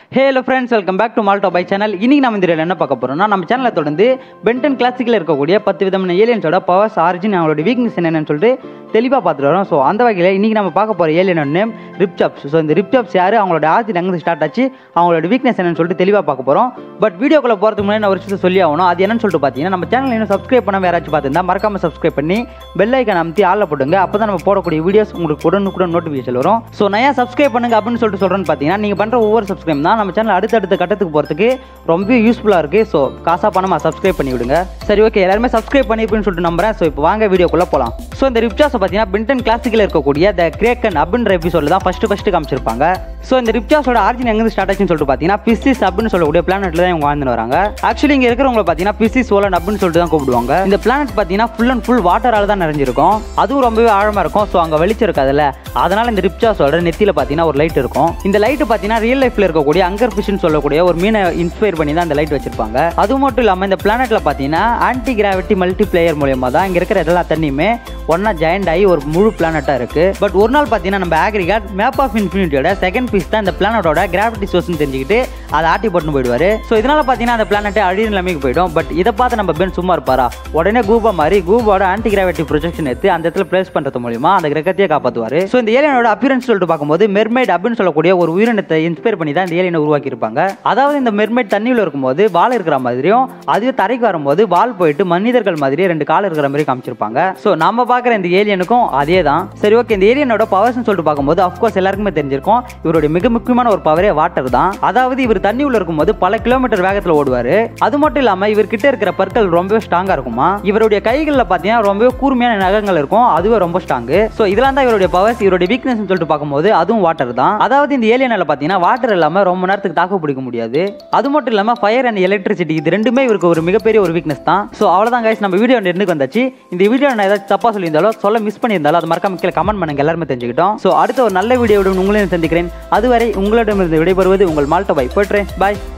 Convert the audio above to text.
hello friends welcome back to மால்டோ பை channel இன்னைக்கு நம்ம இந்த வீடியோல என்ன பார்க்க போறோம்னா நம்ம சேனலை தொடர்ந்து பென்டன் கிளாசிக்கில் இருக்கக்கூடிய பத்து விதமான ஏலியன்ஸோட பவர்ஸ் ஆரிஜின் அவங்களோட வீக்னஸ் என்னென்னு சொல்லிட்டு தெளிவாக பார்த்துட்டு வரோம் ஸோ அந்த வகையில் இன்னைக்கு நம்ம பார்க்க போகிற ஏலியனோட நேம் ரிப்சாப்ஸ் ஸோ இந்த ரிப்சாப்ஸ் யார் அவங்களோட ஆரிஜின் எங்கே ஸ்டார்ட் ஆச்சு அவங்களோட வீக்னஸ் என்னன்னு சொல்லிட்டு தெளிவாக பார்க்க போகிறோம் பட் வீடியோக்குள்ள போகிறதுக்கு முன்னாடி நான் ஒரு விஷயத்தை சொல்லி ஆகணும் அது என்னன்னு சொல்லிட்டு பார்த்தீங்கன்னா நம்ம சேனல் இன்னும் சப்ஸ்கிரைப் பண்ண யாராச்சும் பார்த்துருந்தா மறக்காம சப்ஸ்கிரைப் பண்ணி பெல் ஐக்கன் அமைத்தி ஆளில் போட்டுங்க அப்போ தான் நம்ம போடக்கூடிய வீடியோஸ் உங்களுக்கு உடனுக்குடன் நோட்டிஃபிகேஷன் வரும் ஸோ நான் ஏன் சப்ஸ்கிரைப் பண்ணுங்க அப்படின்னு சொல்லிட்டு சொல்கிறேன்னு பார்த்தீங்கன்னா நீங்கள் பண்ணுற ஒவ்வொரு சப்ஸ்கிரைப் தான் நம்ம சேனல் அடுத்தடுத்த கட்டத்துக்கு போகிறதுக்கு ரொம்ப யூஸ்ஃபுல்லாக இருக்குது ஸோ காசா பணமாக சப்ஸ்கிரைப் பண்ணி விடுங்க சரி ஓகே எல்லாருமே சப்ஸ்கிரைப் பண்ணிருப்பேன்னு சொல்லிட்டு நம்புறேன் ஸோ இப்போ வாங்க வீடியோக்குள்ளே போகலாம் ஸோ இந்த ரிப்சாஸை பார்த்தீங்கன்னா பின்டன் கிளாசிக்கில் இருக்கக்கூடிய த கிரேக்கன் அப்படின்ற எபிசோடில் தான் ஃபஸ்ட்டு ஃபஸ்ட்டு காமிச்சிருப்பாங்க ஸோ இந்த ரிப்சாஸோட ஆரிஜின் எங்கே ஸ்டார்ட் ஆச்சுன்னு சொல்லிட்டு பார்த்தீங்கன்னா பிசிஸ் அப்படின்னு சொல்லக்கூடிய பிளானெட்டில் தான் இவங்க வாழ்ந்து வராங்க ஆக்சுவலி இங்கே இருக்கிறவங்க பார்த்தீங்கன்னா பிசிஸ் சோலன் அப்படின்னு சொல்லிட்டு தான் கூப்பிடுவாங்க இந்த பிளானட் பார்த்தீங்கன்னா ஃபுல் அண்ட் ஃபுல் வாட்டரால் தான் நிறைஞ்சிருக்கும் அதுவும் ரொம்பவே ஆழமாக இருக்கும் ஸோ அங்கே வெளிச்சம் இருக்காதுல்ல அதனால இந்த ரிப்சாஸோட நெத்தியில் பார்த்தீங்கன்னா ஒரு லைட் இருக்கும் இந்த லைட் பார்த்தீங்கன்னா ரியல் லைஃப்ல இருக்கக்கூடிய அங்கர் ஃபிஷ்னு சொல்லக்கூடிய ஒரு மீனை இன்ஸ்பயர் பண்ணி தான் இந்த லைட் வச்சிருப்பாங்க அது மட்டும் இல்லாமல் இந்த பிளானெட்ல பார்த்தீங்கன்னா ஆன்டி கிராவிட்டி மல்டி பிளேயர் மூலியமா தான் இங்கே இருக்கிற எல்லா தண்ணியுமே ஒன்றா ஜாயிண்ட் ஆகி ஒரு முழு பிளானட்டாக இருக்கு பட் ஒரு நாள் பார்த்தீங்கன்னா நம்ம ஆக்ரிகாட் மேப் ஆஃப் இன்ஃபினிட்டியோட செகண்ட் பீஸ் தான் இந்த பிளானட்டோட கிராவிட்டி சோர்ஸ்னு தெரிஞ்சுக்கிட்டு அதை ஆட்டி போட்டு போயிடுவாரு ஸோ இதனால பார்த்தீங்கன்னா அந்த பிளானட்டே அழிவு நிலைமைக்கு போயிடும் பட் இதை பார்த்து நம்ம பென் சும்மா இருப்பாரா உடனே கூபா மாதிரி கூபாவோட ஆன்டி கிராவிட்டி ப்ரொஜெக்ஷன் எடுத்து அந்த இடத்துல பிளேஸ் பண்ணுறது மூலியமா அந்த கிரகத்தையே காப்பாற்றுவார் ஸோ இந்த ஏலியனோட அப்பியரன்ஸ் சொல்லிட்டு பார்க்கும்போது மெர்மைட் அப்படின்னு சொல்லக்கூடிய ஒரு உயிரினத்தை இன்ஸ்பயர் பண்ணி தான் இந்த ஏலியனை உருவாக்கி இருப்பாங்க அதாவது இந்த மெர்மைட் தண்ணியில் இருக்கும்போது வால் இருக்கிற மாதிரியும் அதுவே தரைக்கு வரும்போது வால் போயிட்டு மனிதர்கள் மாதிரியே ரெண்டு கால் இருக்கிற மாதிரி காமிச்சிருப்பாங்க ஸோ நம்ம பார்க்குற இந்த ஏலியனுக்கும் அதே தான் சரி ஓகே இந்த ஏலியனோட பவர்ஸ்னு சொல்லிட்டு பார்க்கும்போது அஃப்கோர்ஸ் எல்லாருக்குமே தெரிஞ்சிருக்கும் இவருடைய மிக முக்கியமான ஒரு பவரே வாட்டர் தான் அதாவது இவர் தண்ணி உள்ள இருக்கும்போது பல கிலோமீட்டர் வேகத்தில் ஓடுவார் அது மட்டும் இல்லாமல் இவர்கிட்ட இருக்கிற பற்கள் ரொம்பவே ஸ்ட்ராங்காக இருக்குமா இவருடைய கைகளில் பார்த்தீங்கன்னா ரொம்பவே கூர்மையான நகங்கள் இருக்கும் அதுவே ரொம்ப ஸ்ட்ராங்கு ஸோ இதெல்லாம் தான் இவருடைய பவர்ஸ் இவருடைய வீக்னஸ் சொல்லிட்டு பார்க்கும்போது அதுவும் வாட்டர் தான் அதாவது இந்த ஏலியனில் பார்த்தீங்கன்னா வாட்டர் இல்லாமல் ரொம்ப நேரத்துக்கு தாக்கு பிடிக்க முடியாது அது மட்டும் இல்லாமல் ஃபயர் அண்ட் எலக்ட்ரிசிட்டி இது ரெண்டுமே இவருக்கு ஒரு மிகப்பெரிய ஒரு வீக்னஸ் தான் ஸோ அவ்வளோதான் guys நம்ம வீடியோ எண்டுக்கு வந்தாச்சு இந்த வீடியோ நான் ஏதாச்சும் தப்பாக சொல்லியிருந்தாலோ சொல்ல மிஸ் பண்ணியிருந்தாலும் அது மறக்காம கீழே கமெண்ட் பண்ணுங்க எல்லாருமே தெரிஞ்சுக்கிட்டோம் ஸோ அடுத்த ஒரு நல்ல வீடியோவுடன் உங்களையும் சந்திக்கிறேன் அதுவரை உங்களிடமிருந்து விடைபெறுவது உங்கள் மால்டோ பை போய்ட்றேன் பாய்